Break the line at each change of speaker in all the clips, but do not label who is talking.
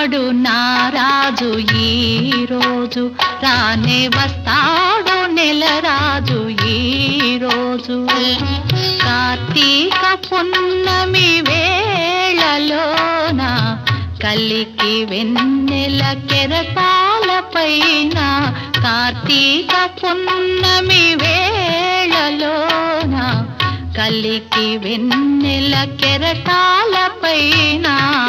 వస్తాడు నారాజు ఈ రోజు రానే వస్తాడు నెలరాజు ఈ రోజు కార్తీక పున్నమి వేళలోన కలికి వెన్నెల కెరటాల పైన కార్తీక పున్నమి వేళలోన కలికి వెన్నెల కెరటాల పైన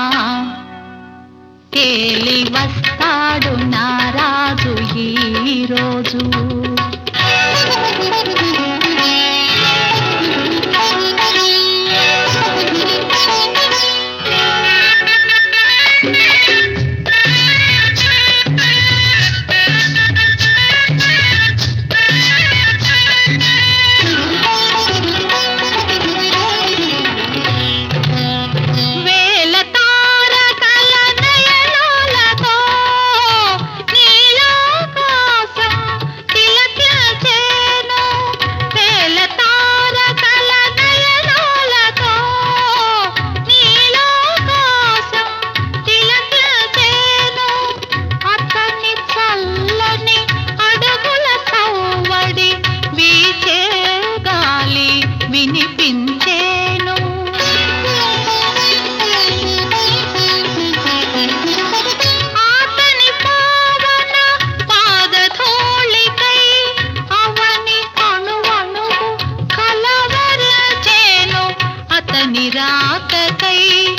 తేలి వస్తాడు నారాజు ఈ రోజు వేల తారకల నయనాలతో నీలాకాశం తిలకించేను. వేల తారకల నయనాలతో నీలాకాశం తిలకించేను. అతని చల్లని అడుగుల సవ్వడి వీచే గాలి వినిపించేను ఆతని పావన పాదధూళికై అవని అణువణువు కలవరచేను అతని రాకకై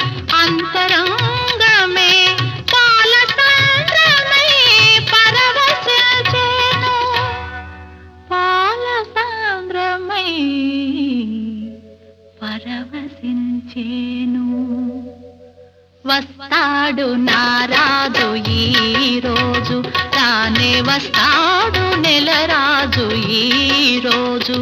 అంతరంగమే పాల సంద్రమై పరవశించేను పాల సంద్రమై పరవశించేను వస్తాడు నారాజు ఈ రోజు రానే వస్తాడు నెలరాజు ఈ రోజు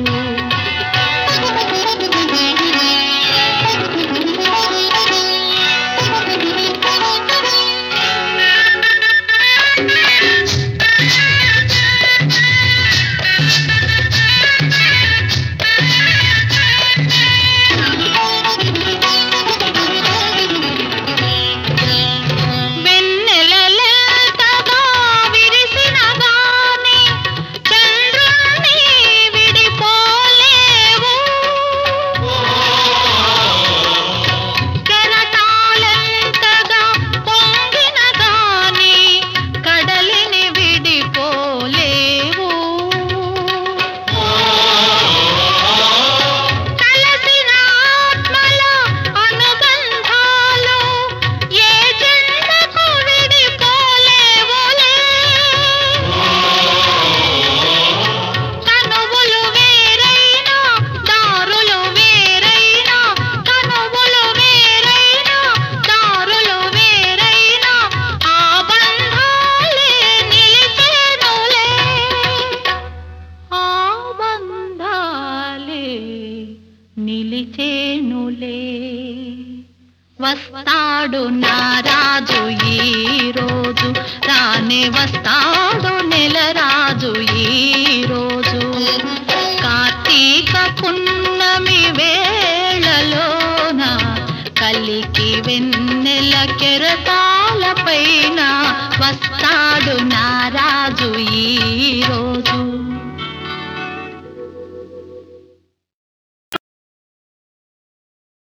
వెన్నెలలెంతగా విరిసిన గాని చంద్రుణ్ణి విడిపోలేవు కెరటాలెంతగా పొంగిన గాని కడలిని విడిపోలేవు కలసిన ఆత్మల అనుబంధాలు ఏ జన్మకు విడిపోలేవులే కనువులు వేరైనా దారులు వేరైనా కనువులు వేరైనా దారులు వేరైనా ఆ బంధాలే నిలిచేనులే ఆ బంధాలే నిలిచేనులే వస్తాడు నారాజు ఈ రోజు రానే వస్తాడు నెలరాజు ఈ రోజు కార్తీక పున్నమి వేళలోన కలికి వెన్నెల కెరటాల పైన వస్తాడు నారాజు ఈ